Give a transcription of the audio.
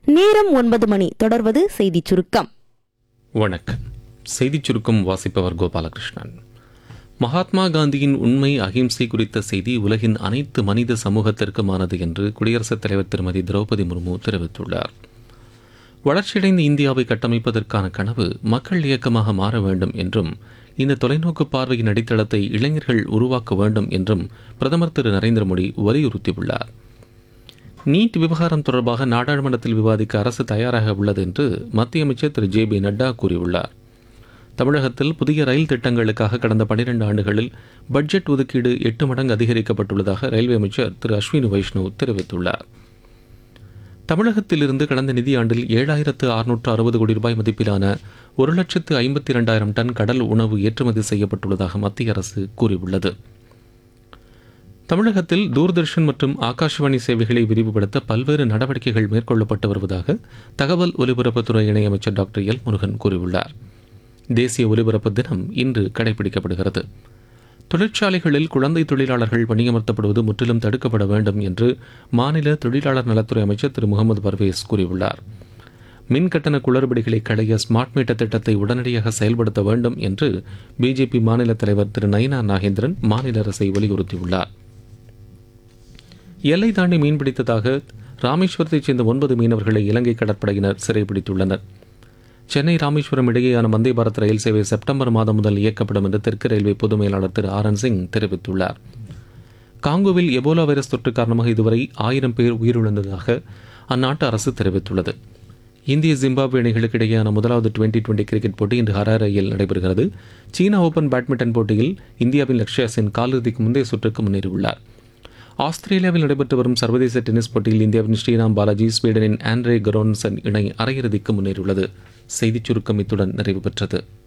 நேரம் ஒன்பது மணி தொடர்வது செய்திச் சுருக்கம் வணக்கம் செய்திச் சுருக்கம் வாசிப்பவர் கோபாலகிருஷ்ணன் மகாத்மா காந்தியின் உண்மை அகிம்சை குறித்த செய்தி உலகின் அனைத்து மனித சமூகத்திற்குமானது என்று குடியரசுத் தலைவர் திருமதி திரௌபதி முர்மு தெரிவித்துள்ளார் வளர்ச்சியடைந்த இந்தியாவை கட்டமைப்பதற்கான கனவு மக்கள் இயக்கமாக மாற வேண்டும் என்றும் இந்த தொலைநோக்கு பார்வையின் அடித்தளத்தை இளைஞர்கள் உருவாக்க வேண்டும் என்றும் பிரதமர் திரு நரேந்திர மோடி வலியுறுத்தியுள்ளார் நீட் விவகாரம் தொடர்பாக நாடாளுமன்றத்தில் விவாதிக்க அரசு தயாராக உள்ளது என்று மத்திய அமைச்சர் திரு ஜே பி நட்டா கூறியுள்ளார் தமிழகத்தில் புதிய ரயில் திட்டங்களுக்காக கடந்த பனிரெண்டு ஆண்டுகளில் பட்ஜெட் ஒதுக்கீடு எட்டு மடங்கு அதிகரிக்கப்பட்டுள்ளதாக ரயில்வே அமைச்சர் திரு அஸ்வினி வைஷ்ணவ் தெரிவித்துள்ளார் தமிழகத்திலிருந்து கடந்த நிதியாண்டில் ஏழாயிரத்து அறுநூற்று அறுபது கோடி ரூபாய் மதிப்பிலான ஒரு லட்சத்து ஐம்பத்தி இரண்டாயிரம் டன் கடல் உணவு ஏற்றுமதி செய்யப்பட்டுள்ளதாக மத்திய அரசு கூறியுள்ளது தமிழகத்தில் தூர்தர்ஷன் மற்றும் ஆகாஷவாணி சேவைகளை விரிவுபடுத்த பல்வேறு நடவடிக்கைகள் மேற்கொள்ளப்பட்டு வருவதாக தகவல் ஒலிபரப்புத்துறை இணையமைச்சர் டாக்டர் எல் முருகன் கூறியுள்ளார் தேசிய ஒலிபரப்பு தினம் இன்று கடைபிடிக்கப்படுகிறது தொழிற்சாலைகளில் குழந்தை தொழிலாளர்கள் பணியமர்த்தப்படுவது முற்றிலும் தடுக்கப்பட வேண்டும் என்று மாநில தொழிலாளர் நலத்துறை அமைச்சர் திரு முகமது பர்வேஸ் கூறியுள்ளார் மின் கட்டண குளறுபடிகளை களைய ஸ்மார்ட் மீட்டர் திட்டத்தை உடனடியாக செயல்படுத்த வேண்டும் என்று பிஜேபி மாநில தலைவர் திரு நயினா நாகேந்திரன் மாநில அரசை வலியுறுத்தியுள்ளார் எல்லை தாண்டி மீன்பிடித்ததாக ராமேஸ்வரத்தைச் சேர்ந்த ஒன்பது மீனவர்களை இலங்கை கடற்படையினர் சிறைப்பிடித்துள்ளனர் சென்னை ராமேஸ்வரம் இடையேயான வந்தே பாரத் ரயில் சேவை செப்டம்பர் மாதம் முதல் இயக்கப்படும் என்று தெற்கு ரயில்வே பொது மேலாளர் திரு ஆர் என் சிங் தெரிவித்துள்ளார் காங்கோவில் எபோலா வைரஸ் தொற்று காரணமாக இதுவரை ஆயிரம் பேர் உயிரிழந்ததாக அந்நாட்டு அரசு தெரிவித்துள்ளது இந்திய ஜிம்பாப்வே அணிகளுக்கு இடையேயான முதலாவது டுவெண்டி டுவெண்டி கிரிக்கெட் போட்டி இன்று ஹராரையில் நடைபெறுகிறது சீனா ஓபன் பேட்மிண்டன் போட்டியில் இந்தியாவின் லக்ஷ்யா சென் காலிறுதிக்கு முந்தைய சுற்றுக்கு முன்னேறியுள்ளார் ஆஸ்திரேலியாவில் நடைபெற்று வரும் சர்வதேச டென்னிஸ் போட்டியில் இந்தியாவின் ஸ்ரீராம் பாலாஜி ஸ்வீடனின் ஆண்ட்ரே கரோன்சன் இணை அரையிறுதிக்கு முன்னேறியுள்ளது செய்திச் சுருக்கம் இத்துடன் நிறைவு பெற்றது